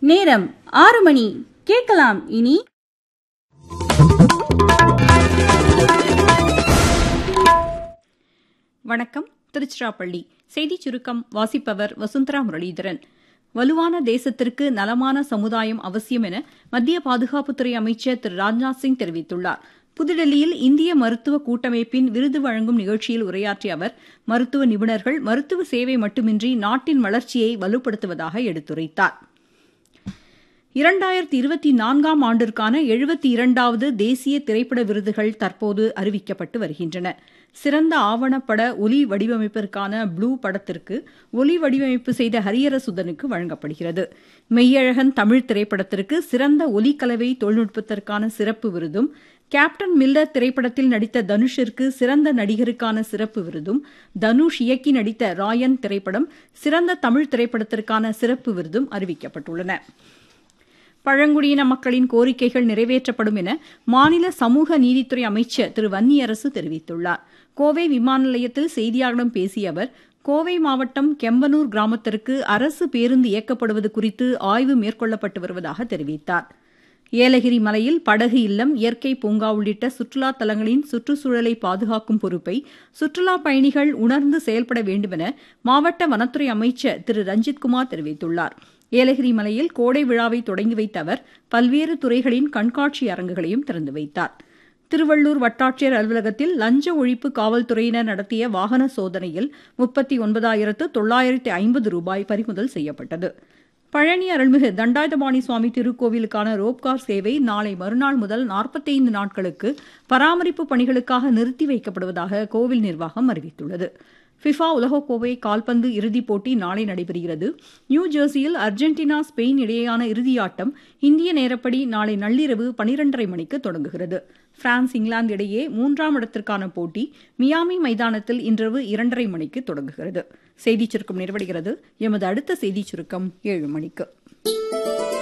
நேரம் ஆறு மணி கேட்கலாம் இனி வணக்கம் திருச்சிராப்பள்ளி செய்திச் சுருக்கம் வாசிப்பவர் வசுந்தரா முரளிதரன் வலுவான தேசத்திற்கு நலமான சமுதாயம் அவசியம் என மத்திய பாதுகாப்புத்துறை அமைச்சர் திரு ராஜ்நாத் சிங் தெரிவித்துள்ளார் புதுடெல்லியில் இந்திய மருத்துவ கூட்டமைப்பின் விருது வழங்கும் நிகழ்ச்சியில் உரையாற்றிய அவர் மருத்துவ நிபுணர்கள் மருத்துவ சேவை மட்டுமின்றி நாட்டின் வளர்ச்சியை வலுப்படுத்துவதாக எடுத்துரைத்தார் இரண்டாயிரத்தி இருபத்தி நான்காம் ஆண்டிற்கான எழுபத்தி இரண்டாவது தேசிய திரைப்பட விருதுகள் தற்போது அறிவிக்கப்பட்டு வருகின்றன சிறந்த ஆவணப்பட ஒலி வடிவமைப்பிற்கான ப்ளூ படத்திற்கு ஒலி வடிவமைப்பு செய்த ஹரியரசுதனுக்கு வழங்கப்படுகிறது மெய்யழகன் தமிழ் திரைப்படத்திற்கு சிறந்த ஒலிக்கலவை தொழில்நுட்பத்திற்கான சிறப்பு விருதும் கேப்டன் மில்லர் திரைப்படத்தில் நடித்த தனுஷிற்கு சிறந்த நடிகருக்கான சிறப்பு விருதும் தனுஷ் இயக்கி நடித்த ராயன் திரைப்படம் சிறந்த தமிழ் திரைப்படத்திற்கான சிறப்பு விருதும் அறிவிக்கப்பட்டுள்ளன பழங்குடியின மக்களின் கோரிக்கைகள் நிறைவேற்றப்படும் என மாநில சமூக நீதித்துறை அமைச்சர் திரு வன்னியரசு தெரிவித்துள்ளார் கோவை விமான நிலையத்தில் செய்தியாளர்களிடம் பேசிய அவர் கோவை மாவட்டம் கெம்பனூர் கிராமத்திற்கு அரசு பேருந்து இயக்கப்படுவது குறித்து ஆய்வு மேற்கொள்ளப்பட்டு வருவதாக தெரிவித்தார் ஏலகிரி மலையில் படகு இல்லம் இயற்கை பூங்கா உள்ளிட்ட சுற்றுலா தலங்களின் சுற்றுச்சூழலை பாதுகாக்கும் பொறுப்பை சுற்றுலா பயணிகள் உணர்ந்து செயல்பட வேண்டுமென மாவட்ட வனத்துறை அமைச்சர் திரு ரஞ்சித்குமார் தெரிவித்துள்ளார் ஏலகிரி மலையில் கோடை விழாவை தொடங்கி வைத்த அவர் பல்வேறு துறைகளின் கண்காட்சி அரங்குகளையும் திறந்து வைத்தார் திருவள்ளூர் வட்டாட்சியர் அலுவலகத்தில் லஞ்ச ஒழிப்பு காவல்துறையினர் நடத்திய வாகன சோதனையில் முப்பத்தி ஒன்பதாயிரத்து தொள்ளாயிரத்து ஐம்பது ரூபாய் பறிமுதல் செய்யப்பட்டது பழனி அருள்மிகு தண்டாயுதபாணி சுவாமி திருக்கோவிலுக்கான ரோப்கார் சேவை நாளை மறுநாள் முதல் நாற்பத்தைந்து நாட்களுக்கு பராமரிப்பு பணிகளுக்காக நிறுத்தி வைக்கப்படுவதாக கோவில் நிர்வாகம் அறிவித்துள்ளது ஃபிஃபா உலகக்கோப்பை கால்பந்து இறுதிப் போட்டி நாளை நடைபெறுகிறது நியூ ஜெர்சியில் அர்ஜென்டினா ஸ்பெயின் இடையேயான இறுதியாட்டம் இந்திய நேரப்படி நாளை நள்ளிரவு பனிரெண்டரை மணிக்கு தொடங்குகிறது பிரான்ஸ் இங்கிலாந்து இடையே மூன்றாம் இடத்திற்கான போட்டி மியாமி மைதானத்தில் இன்றிரவு இரண்டரை மணிக்கு தொடங்குகிறது செய்திச் சுருக்கம் நிறைவடைகிறது எமது அடுத்த செய்திச் சுருக்கம் ஏழு மணிக்கு